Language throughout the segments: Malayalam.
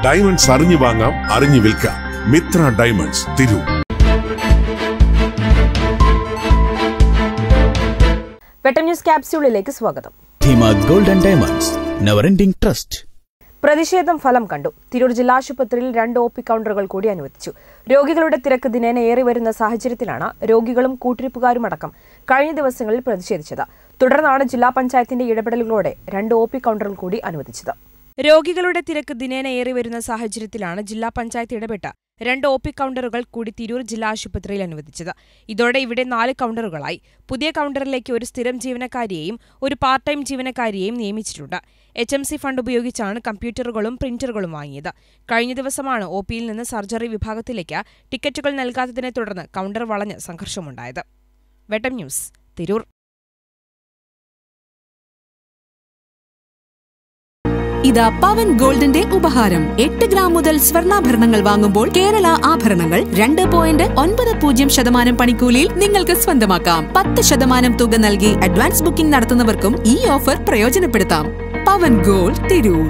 ഡയമണ്ട്സ് അറിഞ്ഞു വാങ്ങാം അറിഞ്ഞു വിൽക്കാം മിത്ര ഡയമണ്ട്സ് തിരൂർ വെട്ടം ന്യൂസ് ക്യാപ്സ്യൂളിലേക്ക് സ്വാഗതം Dheema gold and diamonds never ending trust പ്രതിഷേധം ഫലം കണ്ടു തിരൂർ ജില്ലാ ആശുപത്രിയിൽ രണ്ട് ഒ പി കൗണ്ടറുകൾ കൂടി അനുവദിച്ചു രോഗികളുടെ തിരക്ക് ദിനേന ഏറി വരുന്ന സാഹചര്യത്തിലാണ് രോഗികളും കൂട്ടിരിപ്പുകാരുമടക്കം കഴിഞ്ഞ ദിവസങ്ങളിൽ പ്രതിഷേധിച്ചത് തുടർന്നാണ് ജില്ലാ പഞ്ചായത്തിന്റെ ഇടപെടലുകളോടെ രണ്ട് ഒ പി കൗണ്ടറുകൾ കൂടി അനുവദിച്ചത് രോഗികളുടെ തിരക്ക് ദിനേന ഏറി വരുന്ന സാഹചര്യത്തിലാണ് ജില്ലാ പഞ്ചായത്ത് ഇടപെട്ട രണ്ട് ഒ പി കൗണ്ടറുകൾ കൂടി തിരൂർ ജില്ലാ ആശുപത്രിയിൽ അനുവദിച്ചത് ഇതോടെ ഇവിടെ നാല് കൗണ്ടറുകളായി പുതിയ കൗണ്ടറിലേക്ക് ഒരു സ്ഥിരം ജീവനക്കാരിയെയും ഒരു പാർട്ട് ടൈം ജീവനക്കാരിയെയും നിയമിച്ചിട്ടുണ്ട് എച്ച് എം സി ഫണ്ട് ഉപയോഗിച്ചാണ് കമ്പ്യൂട്ടറുകളും പ്രിന്ററുകളും വാങ്ങിയത് കഴിഞ്ഞ ദിവസമാണ് ഒ പിയിൽ നിന്ന് സർജറി വിഭാഗത്തിലേക്ക് ടിക്കറ്റുകൾ നൽകാത്തതിനെ തുടർന്ന് കൗണ്ടർ വളഞ്ഞ് സംഘർഷമുണ്ടായത് വെട്ടം ന്യൂസ് തിരൂർ ഇതാ പവൻ ഗോൾഡിന്റെ ഉപഹാരം എട്ട് ഗ്രാം മുതൽ സ്വർണ്ണാഭരണങ്ങൾ വാങ്ങുമ്പോൾ കേരള ആഭരണങ്ങൾ രണ്ട് പോയിന്റ് ഒൻപത് പൂജ്യം ശതമാനം പണിക്കൂലിയിൽ നിങ്ങൾക്ക് സ്വന്തമാക്കാം പത്ത് ശതമാനം തുക നൽകി അഡ്വാൻസ് ബുക്കിംഗ് നടത്തുന്നവർക്കും ഈ ഓഫർ പ്രയോജനപ്പെടുത്താം പവൻ ഗോൾഡ് തിരൂർ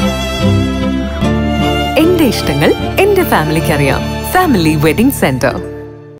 എന്റെ ഇഷ്ടങ്ങൾ എന്റെ ഫാമിലിക്ക് അറിയാം ഫാമിലി വെഡിംഗ് സെന്റർ